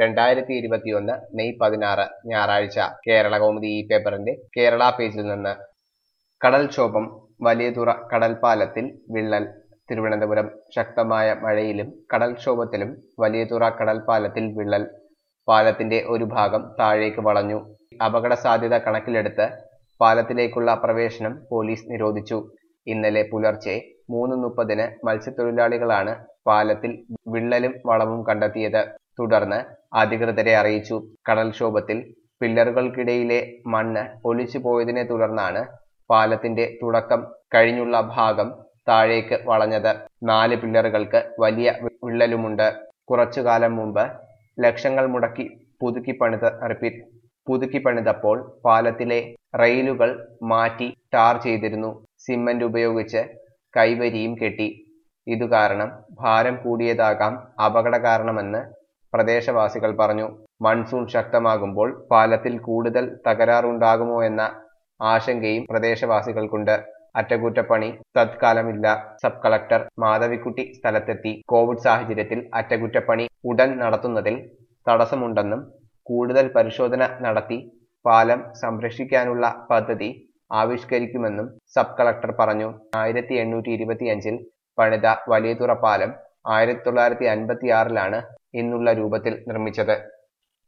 രണ്ടായിരത്തി ഇരുപത്തിയൊന്ന് മെയ് പതിനാറ് ഞായറാഴ്ച കേരള കൗമുദി ഈ പേപ്പറിന്റെ കേരള പേജിൽ നിന്ന് കടൽക്ഷോഭം വലിയതുറ കടൽപ്പാലത്തിൽ വിള്ളൽ തിരുവനന്തപുരം ശക്തമായ മഴയിലും കടൽക്ഷോഭത്തിലും വലിയതുറ കടൽപ്പാലത്തിൽ വിള്ളൽ പാലത്തിന്റെ ഒരു ഭാഗം താഴേക്ക് വളഞ്ഞു അപകട സാധ്യത കണക്കിലെടുത്ത് പാലത്തിലേക്കുള്ള പ്രവേശനം പോലീസ് നിരോധിച്ചു ഇന്നലെ പുലർച്ചെ മൂന്ന് മുപ്പതിന് മത്സ്യത്തൊഴിലാളികളാണ് പാലത്തിൽ വിള്ളലും വളവും കണ്ടെത്തിയത് തുടർന്ന് അധികൃതരെ അറിയിച്ചു കടൽക്ഷോഭത്തിൽ പില്ലറുകൾക്കിടയിലെ മണ്ണ് ഒലിച്ചു പോയതിനെ തുടർന്നാണ് പാലത്തിന്റെ തുടക്കം കഴിഞ്ഞുള്ള ഭാഗം താഴേക്ക് വളഞ്ഞത് നാല് പില്ലറുകൾക്ക് വലിയ വിള്ളലുമുണ്ട് കുറച്ചു കാലം മുമ്പ് ലക്ഷങ്ങൾ മുടക്കി പുതുക്കി പണിത റിപ്പീറ്റ് പുതുക്കി പണിതപ്പോൾ പാലത്തിലെ റെയിലുകൾ മാറ്റി ടാർ ചെയ്തിരുന്നു സിമന്റ് ഉപയോഗിച്ച് കൈവരിയും കെട്ടി ഇതു കാരണം ഭാരം കൂടിയതാകാം അപകട കാരണമെന്ന് പ്രദേശവാസികൾ പറഞ്ഞു മൺസൂൺ ശക്തമാകുമ്പോൾ പാലത്തിൽ കൂടുതൽ തകരാറുണ്ടാകുമോ എന്ന ആശങ്കയും പ്രദേശവാസികൾക്കുണ്ട് അറ്റകുറ്റപ്പണി തത്കാലമില്ല സബ് കളക്ടർ മാധവിക്കുട്ടി സ്ഥലത്തെത്തി കോവിഡ് സാഹചര്യത്തിൽ അറ്റകുറ്റപ്പണി ഉടൻ നടത്തുന്നതിൽ തടസ്സമുണ്ടെന്നും കൂടുതൽ പരിശോധന നടത്തി പാലം സംരക്ഷിക്കാനുള്ള പദ്ധതി ആവിഷ്കരിക്കുമെന്നും സബ് കളക്ടർ പറഞ്ഞു ആയിരത്തി എണ്ണൂറ്റി ഇരുപത്തിയഞ്ചിൽ പണിത വലിയതുറ പാലം ആയിരത്തി തൊള്ളായിരത്തി അൻപത്തി ആറിലാണ് ഇന്നുള്ള രൂപത്തിൽ നിർമ്മിച്ചത്